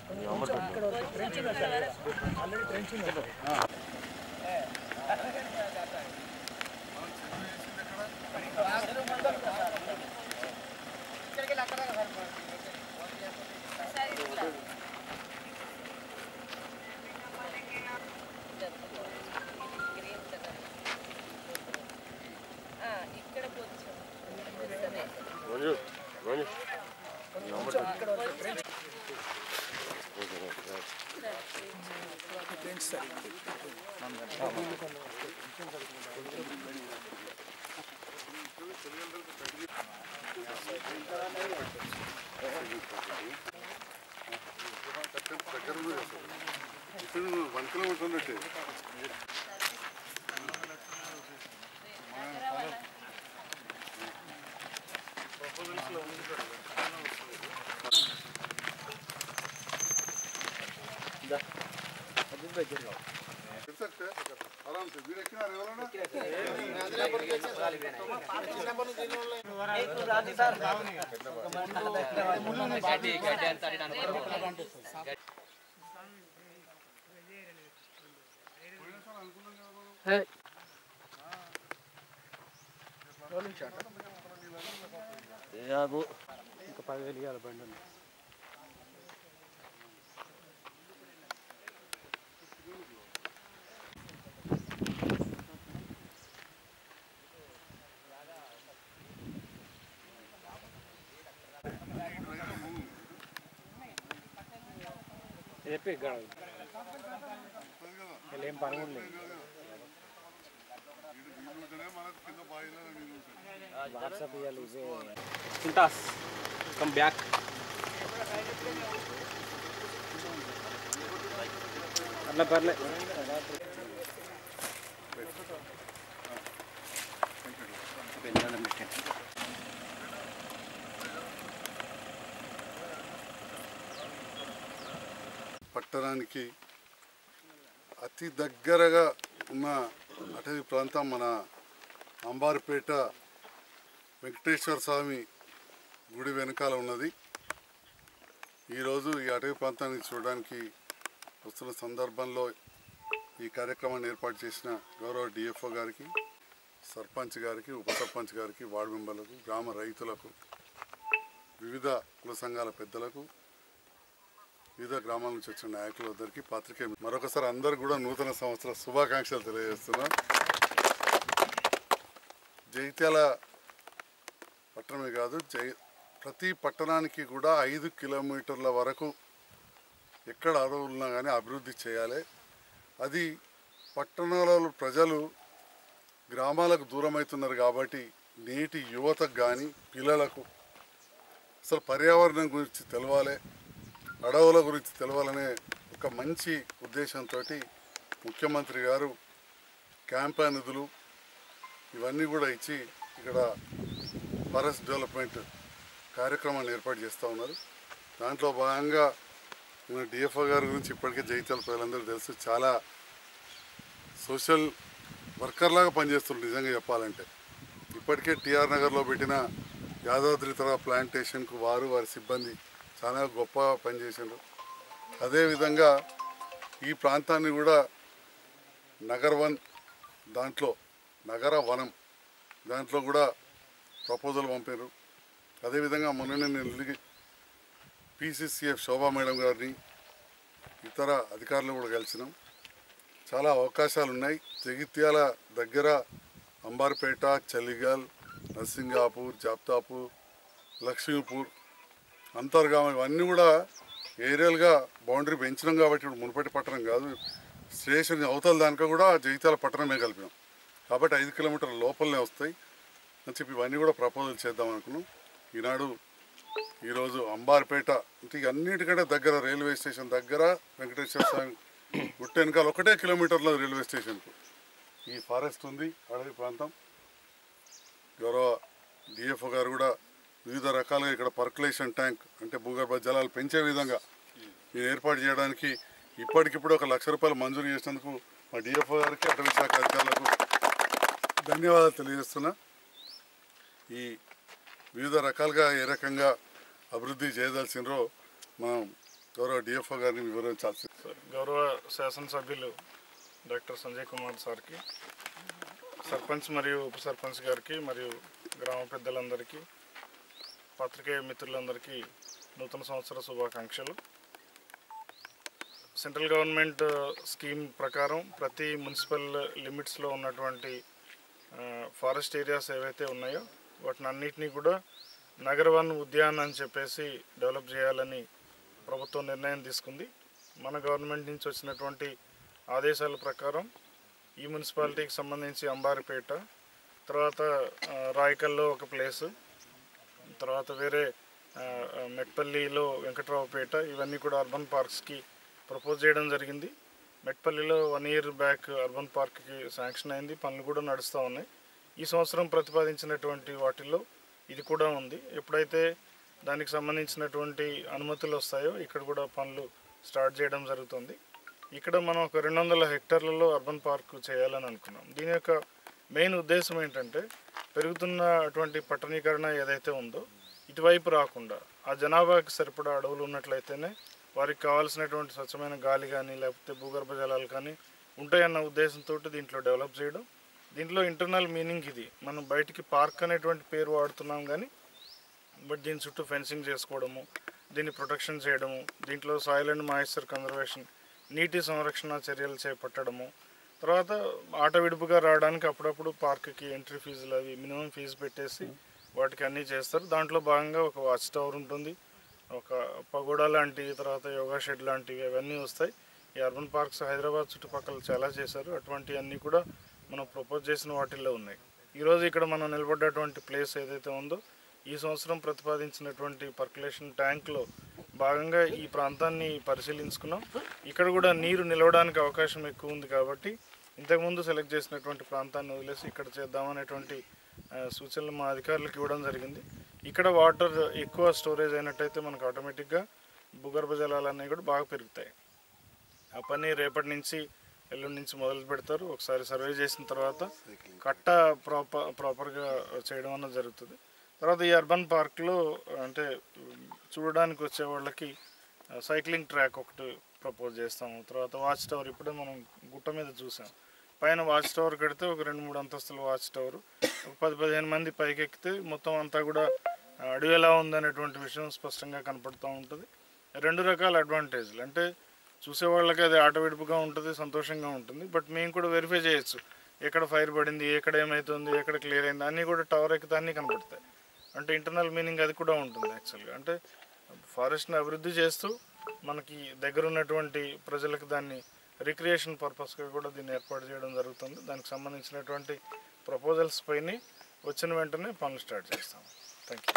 ఇక్కడ కొంచెం Manju Manju one kilometre ఉన్నట్టే फिर सकते हैं आराम से वीर किनारे वाला ना యాదు ఇంకా పదివేలు ఇవ్వాలి బండి ఉంది. చెప్పి ఇక్కడ వీళ్ళు ఏం పని ఉంది మనకు కింద బాయిలో నీళ్ళు ఉంటాయి వాట్సాప్ ఇవ్వాలి ఇవే చింతాస్ కమ్ బ్యాక్ అట్లా పర్లే పట్టణానికి అతి దగ్గరగా ఉన్న అటవీ ప్రాంతం మన అంబారిపేట వెంకటేశ్వర స్వామి గుడి వెనకాల ఉన్నది ఈరోజు ఈ అటవీ ప్రాంతాన్ని చూడడానికి వస్తున్న సందర్భంలో ఈ కార్యక్రమాన్ని ఏర్పాటు చేసిన గౌరవ డిఎఫ్ఓ గారికి సర్పంచ్ గారికి ఉప సర్పంచ్ గారికి వార్డు మెంబర్లకు గ్రామ రైతులకు వివిధ కుల సంఘాల పెద్దలకు వివిధ గ్రామాల నుంచి వచ్చిన నాయకులందరికీ పాత్రికే మరొకసారి అందరు కూడా నూతన సంవత్సర శుభాకాంక్షలు తెలియజేస్తున్నా జైత్యాల పట్టణమే కాదు జై ప్రతి పట్టణానికి కూడా ఐదు కిలోమీటర్ల వరకు ఎక్కడ అడవులున్నా కానీ అభివృద్ధి చేయాలి అది పట్టణాలలో ప్రజలు గ్రామాలకు దూరం అవుతున్నారు కాబట్టి నేటి యువతకు కానీ పిల్లలకు అసలు పర్యావరణం గురించి తెలవాలి అడవుల గురించి తెలవాలనే ఒక మంచి ఉద్దేశంతో ముఖ్యమంత్రి గారు క్యాంపా నిధులు ఇవన్నీ కూడా ఇచ్చి ఇక్కడ ఫారెస్ట్ డెవలప్మెంట్ కార్యక్రమాన్ని ఏర్పాటు చేస్తూ ఉన్నారు దాంట్లో భాగంగా మన డిఎఫ్ఓ గారి గురించి ఇప్పటికే జైత్యాల ప్రజలందరూ తెలుసు చాలా సోషల్ వర్కర్ లాగా పనిచేస్తున్నారు నిజంగా చెప్పాలంటే ఇప్పటికే టిఆర్ నగర్లో పెట్టిన యాదాద్రి తర ప్లాంటేషన్కు వారు వారి సిబ్బంది చాలా గొప్ప పనిచేసిండ్రు అదేవిధంగా ఈ ప్రాంతాన్ని కూడా నగర్ వన్ దాంట్లో నగర వనం దాంట్లో కూడా ప్రపోజల్ పంపారు అదేవిధంగా మొన్న నేను పీసీసీఎఫ్ శోభా మేడం గారిని ఇతర అధికారులు కూడా కలిసినాం చాలా అవకాశాలు ఉన్నాయి జగిత్యాల దగ్గర అంబార్పేట చలిగల్ నర్సింగాపూర్ జాప్తాపూర్ లక్ష్మీపూర్ అంతర్గామం ఇవన్నీ కూడా ఏరియాలుగా బౌండరీ పెంచినాం కాబట్టి ఇప్పుడు మునుపటి పట్టణం కాదు స్టేషన్ అవతల దానిక కూడా జగిత్యాల పట్టణమే కలిపినాం కాబట్టి ఐదు కిలోమీటర్ల లోపలనే వస్తాయి అని చెప్పి ఇవన్నీ కూడా ప్రపోజల్ చేద్దాం అనుకున్నాం ఈనాడు ఈరోజు అంబార్పేట అంటే ఇక అన్నిటికంటే దగ్గర రైల్వే స్టేషన్ దగ్గర వెంకటేశ్వర స్వామి గుట్ట వెనకాల ఒకటే కిలోమీటర్ల రైల్వే స్టేషన్కు ఈ ఫారెస్ట్ ఉంది అడవి ప్రాంతం గౌరవ డిఎఫ్ఓ గారు కూడా వివిధ రకాలుగా ఇక్కడ పర్కులేషన్ ట్యాంక్ అంటే భూగర్భ జలాలు పెంచే విధంగా ఇది ఏర్పాటు చేయడానికి ఇప్పటికిప్పుడు ఒక లక్ష రూపాయలు మంజూరు చేసినందుకు మా డిఎఫ్ఓ గారికి అటవీ శాఖ అధికారులకు ధన్యవాదాలు తెలియజేస్తున్నా ఈ వివిధ రకాలుగా ఏ రకంగా అభివృద్ధి చేయదలసినరో మనం గౌరవ డిఎఫ్ఓ గారిని వివరించాల్సి సార్ గౌరవ శాసనసభ్యులు డాక్టర్ సంజయ్ కుమార్ సార్కి సర్పంచ్ మరియు ఉప సర్పంచ్ గారికి మరియు గ్రామ పెద్దలందరికీ పత్రికేయ మిత్రులందరికీ నూతన సంవత్సర శుభాకాంక్షలు సెంట్రల్ గవర్నమెంట్ స్కీమ్ ప్రకారం ప్రతి మున్సిపల్ లిమిట్స్లో ఉన్నటువంటి ఫారెస్ట్ ఏరియాస్ ఏవైతే ఉన్నాయో వాటిని అన్నిటినీ కూడా నగర వన్ ఉద్యాన్ అని చెప్పేసి డెవలప్ చేయాలని ప్రభుత్వం నిర్ణయం తీసుకుంది మన గవర్నమెంట్ నుంచి వచ్చినటువంటి ఆదేశాల ప్రకారం ఈ మున్సిపాలిటీకి సంబంధించి అంబారిపేట తర్వాత ఆ, రాయకల్లో ఒక ప్లేసు తర్వాత వేరే ఆ, ఆ, మెట్పల్లిలో వెంకట్రావుపేట ఇవన్నీ కూడా అర్బన్ పార్క్స్కి ప్రపోజ్ చేయడం జరిగింది మెట్పల్లిలో వన్ ఇయర్ బ్యాక్ అర్బన్ పార్క్కి శాంక్షన్ అయింది పనులు కూడా నడుస్తూ ఉన్నాయి ఈ సంవత్సరం ప్రతిపాదించినటువంటి వాటిల్లో ఇది కూడా ఉంది ఎప్పుడైతే దానికి సంబంధించినటువంటి అనుమతులు వస్తాయో ఇక్కడ కూడా పనులు స్టార్ట్ చేయడం జరుగుతుంది ఇక్కడ మనం ఒక రెండు వందల హెక్టార్లలో అర్బన్ పార్క్ చేయాలని అనుకున్నాం దీని యొక్క మెయిన్ ఉద్దేశం ఏంటంటే పెరుగుతున్న అటువంటి పట్టణీకరణ ఏదైతే ఉందో ఇటువైపు రాకుండా ఆ జనాభాకి సరిపడా అడవులు ఉన్నట్లయితేనే వారికి కావాల్సినటువంటి స్వచ్ఛమైన గాలి కానీ లేకపోతే భూగర్భ జలాలు కానీ ఉంటాయన్న ఉద్దేశంతో దీంట్లో డెవలప్ చేయడం దీంట్లో ఇంటర్నల్ మీనింగ్ ఇది మనం బయటికి పార్క్ అనేటువంటి పేరు వాడుతున్నాం కానీ బట్ దీని చుట్టూ ఫెన్సింగ్ చేసుకోవడము దీన్ని ప్రొటెక్షన్ చేయడము దీంట్లో సాయిల్ అండ్ మాయిశ్చర్ కన్జర్వేషన్ నీటి సంరక్షణ చర్యలు చేపట్టడము తర్వాత ఆట విడుపుగా రావడానికి అప్పుడప్పుడు పార్క్కి ఎంట్రీ ఫీజులు అవి మినిమం ఫీజు పెట్టేసి వాటికి అన్నీ చేస్తారు దాంట్లో భాగంగా ఒక వాచ్ టవర్ ఉంటుంది ఒక పగోడా లాంటివి తర్వాత యోగా షెడ్ లాంటివి అవన్నీ వస్తాయి ఈ అర్బన్ పార్క్స్ హైదరాబాద్ చుట్టుపక్కల చాలా చేశారు అటువంటివన్నీ కూడా మనం ప్రపోజ్ చేసిన వాటిల్లో ఉన్నాయి ఈరోజు ఇక్కడ మనం నిలబడ్డటువంటి ప్లేస్ ఏదైతే ఉందో ఈ సంవత్సరం ప్రతిపాదించినటువంటి పర్కులేషన్ ట్యాంక్లో భాగంగా ఈ ప్రాంతాన్ని పరిశీలించుకున్నాం ఇక్కడ కూడా నీరు నిలవడానికి అవకాశం ఎక్కువ ఉంది కాబట్టి ఇంతకుముందు సెలెక్ట్ చేసినటువంటి ప్రాంతాన్ని వదిలేసి ఇక్కడ చేద్దామనేటువంటి ఆ, సూచనలు మా అధికారులకు ఇవ్వడం జరిగింది ఇక్కడ వాటర్ ఎక్కువ స్టోరేజ్ అయినట్టయితే మనకు ఆటోమేటిక్గా భూగర్భ జలాలు అనేవి కూడా బాగా పెరుగుతాయి ఆ పని రేపటి నుంచి ఎల్లుండి నుంచి మొదలు పెడతారు ఒకసారి సర్వే చేసిన తర్వాత కట్ట ప్రాపర్ ప్రాపర్గా చేయడం అన్నది జరుగుతుంది తర్వాత ఈ అర్బన్ పార్క్లో అంటే ఉమ్, చూడడానికి వచ్చే వాళ్ళకి ఆ, సైక్లింగ్ ట్రాక్ ఒకటి ప్రపోజ్ చేస్తాము తర్వాత వాచ్ టవర్ ఇప్పుడే మనం గుట్ట మీద చూసాం పైన వాచ్ టవర్ కడితే ఒక రెండు మూడు అంతస్తుల వాచ్ టవర్ ఒక పది పదిహేను మంది పైకి ఎక్కితే మొత్తం అంతా కూడా ఆ, అడవి ఎలా ఉందనేటువంటి విషయం స్పష్టంగా కనపడుతూ ఉంటుంది రెండు రకాల అడ్వాంటేజ్లు అంటే చూసే వాళ్ళకి అది ఆట విడుపుగా ఉంటుంది సంతోషంగా ఉంటుంది బట్ మేము కూడా వెరిఫై చేయొచ్చు ఎక్కడ ఫైర్ పడింది ఎక్కడ ఏమవుతుంది ఎక్కడ క్లియర్ అయింది అన్నీ కూడా టవర్ ఎక్కితే అన్నీ కనపడతాయి అంటే ఇంటర్నల్ మీనింగ్ అది కూడా ఉంటుంది యాక్చువల్గా అంటే ఫారెస్ట్ని అభివృద్ధి చేస్తూ మనకి దగ్గర ఉన్నటువంటి ప్రజలకు దాన్ని రిక్రియేషన్ పర్పస్గా కూడా దీన్ని ఏర్పాటు చేయడం జరుగుతుంది దానికి సంబంధించినటువంటి ప్రపోజల్స్ పైన వచ్చిన వెంటనే పనులు స్టార్ట్ చేస్తాం థ్యాంక్ యూ